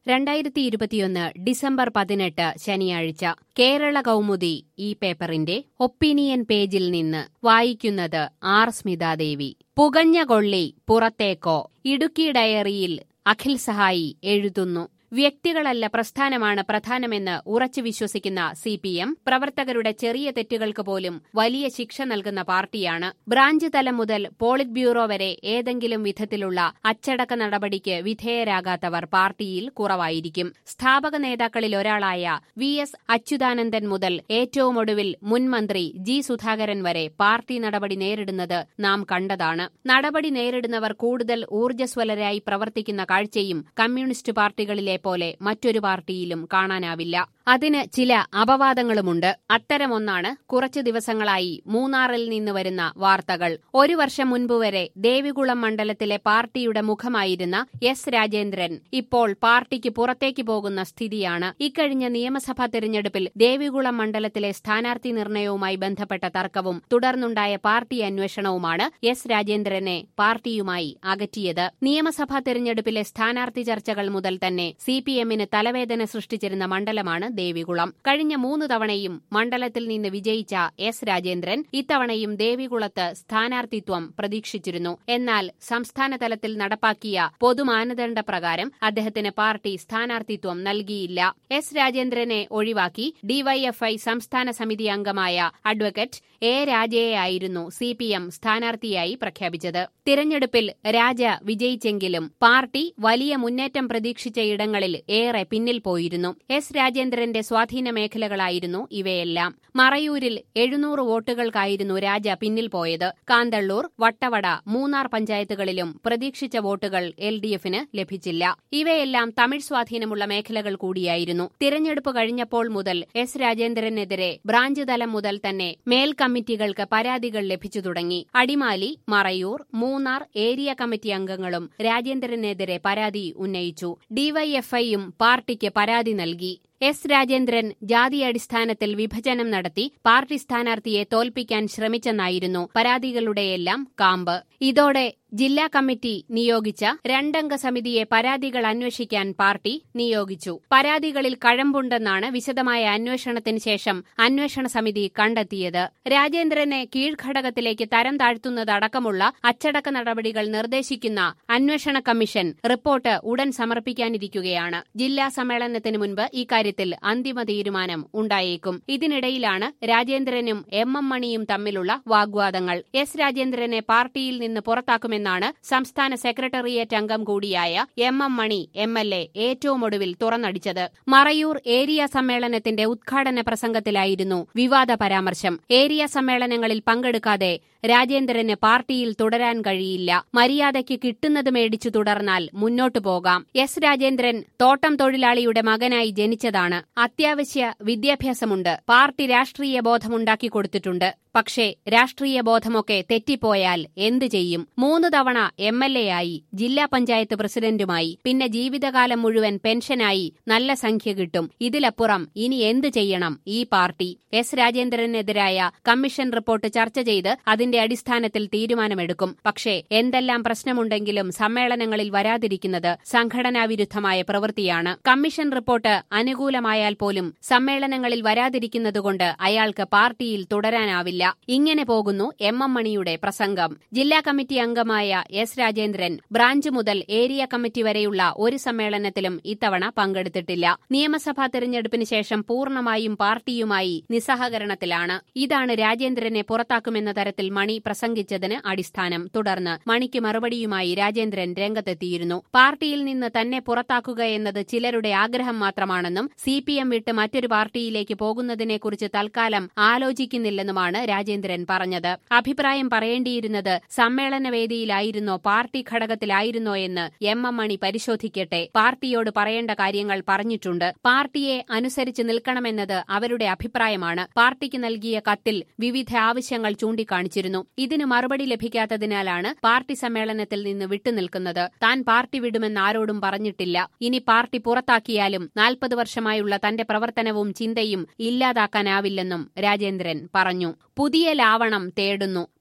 രണ്ടായിരത്തി ഇരുപത്തിയൊന്ന് ഡിസംബർ പതിനെട്ട് ശനിയാഴ്ച കേരള കൗമുദി ഈ പേപ്പറിന്റെ ഒപ്പീനിയൻ പേജിൽ നിന്ന് വായിക്കുന്നത് ആർ സ്മിതാദേവി പുകഞ്ഞ കൊള്ളി പുറത്തേക്കോ ഇടുക്കി ഡയറിയിൽ അഖിൽ സഹായി എഴുതുന്നു വ്യക്തികളല്ല പ്രസ്ഥാനമാണ് പ്രധാനമെന്ന് ഉറച്ചു വിശ്വസിക്കുന്ന സി പി എം പ്രവർത്തകരുടെ ചെറിയ തെറ്റുകൾക്ക് പോലും വലിയ ശിക്ഷ നൽകുന്ന പാർട്ടിയാണ് ബ്രാഞ്ച് തലം മുതൽ പോളിറ്റ് ബ്യൂറോ വരെ ഏതെങ്കിലും വിധത്തിലുള്ള അച്ചടക്ക നടപടിക്ക് വിധേയരാകാത്തവർ പാർട്ടിയിൽ കുറവായിരിക്കും സ്ഥാപക നേതാക്കളിൽ ഒരാളായ വി എസ് അച്യുതാനന്ദൻ മുതൽ ഏറ്റവും ഒടുവിൽ മുൻ മന്ത്രി ജി സുധാകരൻ വരെ പാർട്ടി നടപടി നേരിടുന്നത് നാം കണ്ടതാണ് നടപടി നേരിടുന്നവർ കൂടുതൽ ഊർജ്ജസ്വലരായി പ്രവർത്തിക്കുന്ന കാഴ്ചയും കമ്മ്യൂണിസ്റ്റ് പാർട്ടികളിലെ പോലെ മറ്റൊരു പാർട്ടിയിലും കാണാനാവില്ല അതിന് ചില അപവാദങ്ങളുമുണ്ട് അത്തരമൊന്നാണ് കുറച്ചു ദിവസങ്ങളായി മൂന്നാറിൽ നിന്ന് വരുന്ന വാർത്തകൾ ഒരു വർഷം മുൻപ് വരെ ദേവികുളം മണ്ഡലത്തിലെ പാർട്ടിയുടെ മുഖമായിരുന്ന എസ് രാജേന്ദ്രൻ ഇപ്പോൾ പാർട്ടിക്ക് പുറത്തേക്ക് പോകുന്ന സ്ഥിതിയാണ് ഇക്കഴിഞ്ഞ നിയമസഭാ തെരഞ്ഞെടുപ്പിൽ ദേവികുളം മണ്ഡലത്തിലെ സ്ഥാനാർത്ഥി നിർണയവുമായി ബന്ധപ്പെട്ട തർക്കവും തുടർന്നുണ്ടായ പാർട്ടി അന്വേഷണവുമാണ് എസ് രാജേന്ദ്രനെ പാർട്ടിയുമായി അകറ്റിയത് നിയമസഭാ തെരഞ്ഞെടുപ്പിലെ സ്ഥാനാർത്ഥി ചർച്ചകൾ മുതൽ തന്നെ സി പി എമ്മിന് തലവേദന സൃഷ്ടിച്ചിരുന്ന മണ്ഡലമാണ് ദേവികുളം കഴിഞ്ഞ മൂന്ന് തവണയും മണ്ഡലത്തിൽ നിന്ന് വിജയിച്ച എസ് രാജേന്ദ്രൻ ഇത്തവണയും ദേവികുളത്ത് സ്ഥാനാർത്ഥിത്വം പ്രതീക്ഷിച്ചിരുന്നു എന്നാൽ സംസ്ഥാന തലത്തിൽ നടപ്പാക്കിയ പൊതുമാനദണ്ഡ പ്രകാരം അദ്ദേഹത്തിന് പാർട്ടി സ്ഥാനാർത്ഥിത്വം നൽകിയില്ല എസ് രാജേന്ദ്രനെ ഒഴിവാക്കി ഡിവൈഎഫ്ഐ സംസ്ഥാന സമിതി അംഗമായ അഡ്വക്കേറ്റ് എ രാജയെയായിരുന്നു സി പി എം സ്ഥാനാർത്ഥിയായി പ്രഖ്യാപിച്ചത് തിരഞ്ഞെടുപ്പിൽ രാജ വിജയിച്ചെങ്കിലും പാർട്ടി വലിയ മുന്നേറ്റം പ്രതീക്ഷിച്ച ഇടങ്ങളിൽ ഏറെ പിന്നിൽ പോയിരുന്നു എസ് രാജേന്ദ്രന്റെ സ്വാധീന മേഖലകളായിരുന്നു ഇവയെല്ലാം മറയൂരിൽ എഴുന്നൂറ് വോട്ടുകൾക്കായിരുന്നു രാജ പിന്നിൽ പോയത് കാന്തള്ളൂർ വട്ടവട മൂന്നാർ പഞ്ചായത്തുകളിലും പ്രതീക്ഷിച്ച വോട്ടുകൾ എൽ ഡി എഫിന് ലഭിച്ചില്ല ഇവയെല്ലാം തമിഴ് സ്വാധീനമുള്ള മേഖലകൾ കൂടിയായിരുന്നു തിരഞ്ഞെടുപ്പ് കഴിഞ്ഞപ്പോൾ മുതൽ എസ് രാജേന്ദ്രനെതിരെ ബ്രാഞ്ച് തലം മുതൽ തന്നെ മേൽ കമ്മിറ്റികൾക്ക് പരാതികൾ ലഭിച്ചു തുടങ്ങി അടിമാലി മറയൂർ മൂന്നാർ ഏരിയ കമ്മിറ്റി അംഗങ്ങളും രാജേന്ദ്രനെതിരെ പരാതി ഉന്നയിച്ചു ഡിവൈഎഫ്ഐയും പാർട്ടിക്ക് പരാതി നൽകി എസ് രാജേന്ദ്രൻ ജാതിയടിസ്ഥാനത്തിൽ വിഭജനം നടത്തി പാർട്ടി സ്ഥാനാർത്ഥിയെ തോൽപ്പിക്കാൻ ശ്രമിച്ചെന്നായിരുന്നു പരാതികളുടെയെല്ലാം കാമ്പ് ഇതോടെ ജില്ലാ കമ്മിറ്റി നിയോഗിച്ച രണ്ടംഗ സമിതിയെ പരാതികൾ അന്വേഷിക്കാൻ പാർട്ടി നിയോഗിച്ചു പരാതികളിൽ കഴമ്പുണ്ടെന്നാണ് വിശദമായ അന്വേഷണത്തിന് ശേഷം അന്വേഷണ സമിതി കണ്ടെത്തിയത് രാജേന്ദ്രനെ കീഴ്ഘടകത്തിലേക്ക് തരം താഴ്ത്തുന്നതടക്കമുള്ള അച്ചടക്ക നടപടികൾ നിർദ്ദേശിക്കുന്ന അന്വേഷണ കമ്മീഷൻ റിപ്പോർട്ട് ഉടൻ സമർപ്പിക്കാനിരിക്കുകയാണ് ജില്ലാ സമ്മേളനത്തിന് മുൻപ് ഇക്കാര്യത്തിൽ അന്തിമ തീരുമാനം ഉണ്ടായേക്കും ഇതിനിടയിലാണ് രാജേന്ദ്രനും എം എം മണിയും തമ്മിലുള്ള വാഗ്വാദങ്ങൾ എസ് രാജേന്ദ്രനെ പാർട്ടിയിൽ നിന്ന് പുറത്താക്കുമെന്നാണ് സംസ്ഥാന സെക്രട്ടേറിയറ്റ് അംഗം കൂടിയായ M M Mani M L A ഏറ്റവും ഒടുവിൽ തുറന്നടിച്ചത് മറയൂർ ഏരിയ സമ്മേളനത്തിന്റെ ഉദ്ഘാടന പ്രസംഗത്തിലായിരുന്നു വിവാദ പരാമർശം ഏരിയ സമ്മേളനങ്ങളിൽ പങ്കെടുക്കാതെ രാജേന്ദ്രന് പാർട്ടിയിൽ തുടരാൻ കഴിയില്ല മര്യാദയ്ക്ക് കിട്ടുന്നത് മേടിച്ചു തുടർന്നാൽ മുന്നോട്ടു പോകാം എസ് രാജേന്ദ്രൻ തോട്ടം തൊഴിലാളിയുടെ മകനായി ജനിച്ചതാണ് അത്യാവശ്യ വിദ്യാഭ്യാസമുണ്ട് പാർട്ടി രാഷ്ട്രീയ ബോധമുണ്ടാക്കി കൊടുത്തിട്ടുണ്ട് പക്ഷേ രാഷ്ട്രീയ ബോധമൊക്കെ തെറ്റിപ്പോയാൽ എന്തു ചെയ്യും മൂന്ന് തവണ എം എൽ എ ആയി ജില്ലാ പഞ്ചായത്ത് പ്രസിഡന്റുമായി പിന്നെ ജീവിതകാലം മുഴുവൻ പെൻഷനായി നല്ല സംഖ്യ കിട്ടും ഇതിലപ്പുറം ഇനി എന്തു ചെയ്യണം ഈ പാർട്ടി എസ് രാജേന്ദ്രനെതിരായ കമ്മീഷൻ റിപ്പോർട്ട് ചർച്ച ചെയ്ത് അതിന്റെ അടിസ്ഥാനത്തിൽ തീരുമാനമെടുക്കും പക്ഷേ എന്തെല്ലാം പ്രശ്നമുണ്ടെങ്കിലും സമ്മേളനങ്ങളിൽ വരാതിരിക്കുന്നത് സംഘടനാവിരുദ്ധമായ പ്രവൃത്തിയാണ് കമ്മീഷൻ റിപ്പോർട്ട് അനുകൂലമായാൽ പോലും സമ്മേളനങ്ങളിൽ വരാതിരിക്കുന്നതുകൊണ്ട് അയാൾക്ക് പാർട്ടിയിൽ തുടരാനാവില്ല ഇങ്ങനെ പോകുന്നു എം എം മണിയുടെ പ്രസംഗം ജില്ലാ കമ്മിറ്റി അംഗമായ എസ് രാജേന്ദ്രൻ ബ്രാഞ്ച് മുതൽ ഏരിയ കമ്മിറ്റി വരെയുള്ള ഒരു സമ്മേളനത്തിലും ഇത്തവണ പങ്കെടുത്തിട്ടില്ല നിയമസഭാ തെരഞ്ഞെടുപ്പിന് ശേഷം പൂർണ്ണമായും പാർട്ടിയുമായി നിസ്സഹകരണത്തിലാണ് ഇതാണ് രാജേന്ദ്രനെ പുറത്താക്കുമെന്ന തരത്തിൽ മണി പ്രസംഗിച്ചതിന് അടിസ്ഥാനം തുടർന്ന് മണിക്ക് മറുപടിയുമായി രാജേന്ദ്രൻ രംഗത്തെത്തിയിരുന്നു പാർട്ടിയിൽ നിന്ന് തന്നെ പുറത്താക്കുക എന്നത് ചിലരുടെ ആഗ്രഹം മാത്രമാണെന്നും സി പി എം വിട്ട് മറ്റൊരു പാർട്ടിയിലേക്ക് പോകുന്നതിനെക്കുറിച്ച് തൽക്കാലം ആലോചിക്കുന്നില്ലെന്നുമാണ് രാജേന്ദ്രൻ പറഞ്ഞത് അഭിപ്രായം പറയേണ്ടിയിരുന്നത് സമ്മേളനവേദിയിലായിരുന്നോ പാർട്ടി ഘടകത്തിലായിരുന്നോ എന്ന് എം എം മണി പരിശോധിക്കട്ടെ പാർട്ടിയോട് പറയേണ്ട കാര്യങ്ങൾ പറഞ്ഞിട്ടുണ്ട് പാർട്ടിയെ അനുസരിച്ച് നിൽക്കണമെന്നത് അവരുടെ അഭിപ്രായമാണ് പാർട്ടിക്ക് നൽകിയ കത്തിൽ വിവിധ ആവശ്യങ്ങൾ ചൂണ്ടിക്കാണിച്ചിരുന്നു ഇതിന് മറുപടി ലഭിക്കാത്തതിനാലാണ് പാർട്ടി സമ്മേളനത്തിൽ നിന്ന് വിട്ടുനിൽക്കുന്നത് താൻ പാർട്ടി വിടുമെന്ന് ആരോടും പറഞ്ഞിട്ടില്ല ഇനി പാർട്ടി പുറത്താക്കിയാലും നാൽപ്പത് വർഷമായുള്ള തന്റെ പ്രവർത്തനവും ചിന്തയും ഇല്ലാതാക്കാനാവില്ലെന്നും രാജേന്ദ്രൻ പറഞ്ഞു പുതിയ ലാവണം തേടുന്നു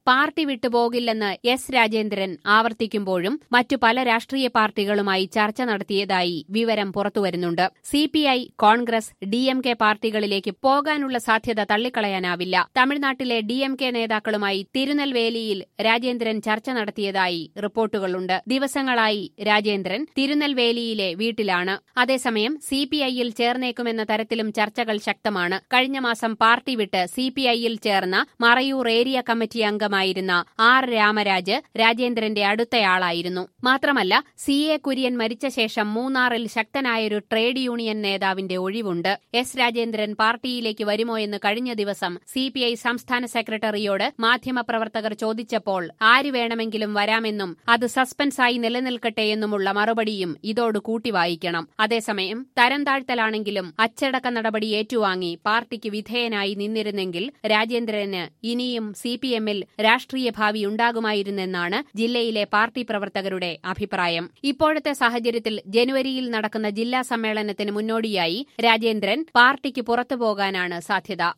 പാർട്ടി വിട്ടുപോകില്ലെന്ന് എസ് രാജേന്ദ്രൻ ആവർത്തിക്കുമ്പോഴും മറ്റു പല രാഷ്ട്രീയ പാർട്ടികളുമായി ചർച്ച നടത്തിയതായി വിവരം പുറത്തുവരുന്നുണ്ട് C P I Congress D M K പാർട്ടികളിലേക്ക് പോകാനുള്ള സാധ്യത തള്ളിക്കളയാനാവില്ല തമിഴ്നാട്ടിലെ ഡി എം കെ നേതാക്കളുമായി തിരുനെൽവേലിയിൽ രാജേന്ദ്രൻ ചർച്ച നടത്തിയതായി റിപ്പോർട്ടുകളുണ്ട് ദിവസങ്ങളായി രാജേന്ദ്രൻ തിരുനെൽവേലിയിലെ വീട്ടിലാണ് അതേസമയം സിപിഐയിൽ ചേർന്നേക്കുമെന്ന തരത്തിലും ചർച്ചകൾ ശക്തമാണ് കഴിഞ്ഞ മാസം പാർട്ടി വിട്ട് സിപിഐയിൽ ചേർന്ന മറയൂർ ഏരിയ കമ്മിറ്റി അംഗമായിരുന്ന ആർ രാമരാജ് രാജേന്ദ്രന്റെ അടുത്തയാളായിരുന്നു മാത്രമല്ല സി എ കുര്യൻ മരിച്ച ശേഷം മൂന്നാറിൽ ശക്തനായൊരു ട്രേഡ് യൂണിയൻ നേതാവിന്റെ ഒഴിവുണ്ട് എസ് രാജേന്ദ്രൻ പാർട്ടിയിലേക്ക് വരുമോ എന്ന് കഴിഞ്ഞ ദിവസം സിപിഐ സംസ്ഥാന സെക്രട്ടറിയോട് മാധ്യമപ്രവർത്തകർ ചോദിച്ചപ്പോൾ ആര് വേണമെങ്കിലും വരാമെന്നും അത് സസ്പെൻസായി നിലനിൽക്കട്ടെ എന്നുമുള്ള മറുപടിയും ഇതോട് കൂട്ടി വായിക്കണം അതേസമയം തരം താഴ്ത്തലാണെങ്കിലും അച്ചടക്ക നടപടി ഏറ്റുവാങ്ങി പാർട്ടിക്ക് വിധേയനായി നിന്നിരുന്നെങ്കിൽ രാജേന്ദ്രന് ഇനിയും സിപിഎമ്മിൽ രാഷ്ട്രീയ ഭാവി ഉണ്ടാകുമായിരുന്നെന്നാണ് ജില്ലയിലെ പാർട്ടി പ്രവർത്തകരുടെ അഭിപ്രായം ഇപ്പോഴത്തെ സാഹചര്യത്തിൽ ജനുവരിയിൽ നടക്കുന്ന ജില്ലാ സമ്മേളനത്തിന് മുന്നോടിയായി രാജേന്ദ്രൻ പാർട്ടിക്ക് പുറത്തുപോകാനാണ് സാധ്യത